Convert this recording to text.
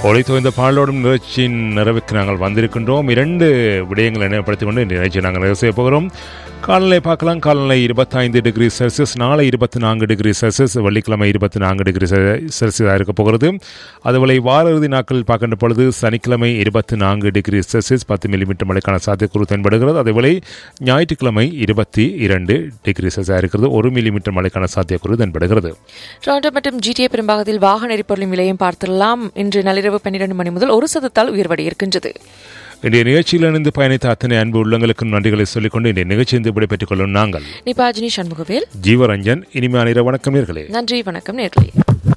ஒளித்து இந்த பாடலோடும் நிகழ்ச்சியின் நிறைவுக்கு நாங்கள் வந்திருக்கின்றோம் இரண்டு விடயங்களை நினைவுபடுத்திக் கொண்டு இந்த நிகழ்ச்சியை நாங்கள் நிறைவு செய்ய போகிறோம் காலநிலை பார்க்கலாம் காலநிலை இருபத்தைந்து டிகிரி செல்சியஸ் நாளை இருபத்தி நான்கு டிகிரி செல்சியஸ் வெள்ளிக்கிழமை இருபத்தி நான்கு டிகிரி செல்சியஸாக இருக்க போகிறது அதுபோல வார இறுதி நாட்களில் பார்க்கின்ற பொழுது சனிக்கிழமை இருபத்தி நான்கு டிகிரி செல்சியஸ் பத்து மில்லிமீட்டர் மழைக்கான சாத்தியக்கூறு தென்படுகிறது அதேபோல ஞாயிற்றுக்கிழமை இருபத்தி இரண்டு டிகிரி செல்சியஸாக இருக்கிறது ஒரு மில்லிமீட்டர் மழைக்கான சாத்தியக்கூறு தென்படுகிறது டொரண்டோ மற்றும் ஜிடிஏ பெரும்பாகத்தில் வாகன எரிபொருளின் விலையும் பார்த்துள்ளலாம் இன்று நள்ளிரவு பன்னிரண்டு மணி முதல் ஒரு சதத்தால் உயர்வடை இருக்கின்றது இன்றைய நிகழ்ச்சியில் இணைந்து பயணித்த அத்தனை அன்பு உள்ளங்களுக்கும் நன்றிகளை சொல்லிக்கொண்டு இன்றைய நிகழ்ச்சி இருந்து விடைபெற்றுக் கொள்ளும் நாங்கள் நிபாஜினி சண்முகவேல் ஜீவரஞ்சன் இனிமையான இரவு வணக்கம் நேர்களே நன்றி வணக்கம் நேர்களே